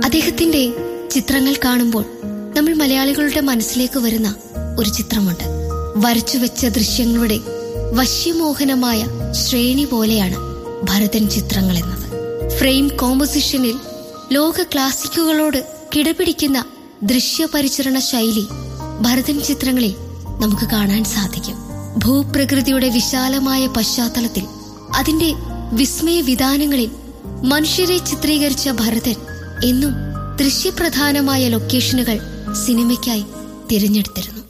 അദ്ദേഹത്തിന്റെ ചിത്രങ്ങൾ കാണുമ്പോൾ നമ്മൾ മലയാളികളുടെ മനസ്സിലേക്ക് വരുന്ന ഒരു ചിത്രമുണ്ട് വരച്ചുവെച്ച ദൃശ്യങ്ങളുടെ വശ്യമോഹനമായ ശ്രേണി പോലെയാണ് ഭരതൻ ചിത്രങ്ങൾ എന്നത് ഫ്രെയിം കോമ്പോസിഷനിൽ ലോക ക്ലാസിക്കുകളോട് കിടപിടിക്കുന്ന ദൃശ്യപരിചരണ ശൈലി ഭരതൻ ചിത്രങ്ങളിൽ നമുക്ക് കാണാൻ സാധിക്കും ഭൂപ്രകൃതിയുടെ വിശാലമായ പശ്ചാത്തലത്തിൽ അതിന്റെ വിസ്മയ വിധാനങ്ങളിൽ മനുഷ്യരെ ചിത്രീകരിച്ച ഭരതൻ എന്നും ദൃശ്യപ്രധാനമായ ലൊക്കേഷനുകൾ സിനിമയ്ക്കായി തിരഞ്ഞെടുത്തിരുന്നു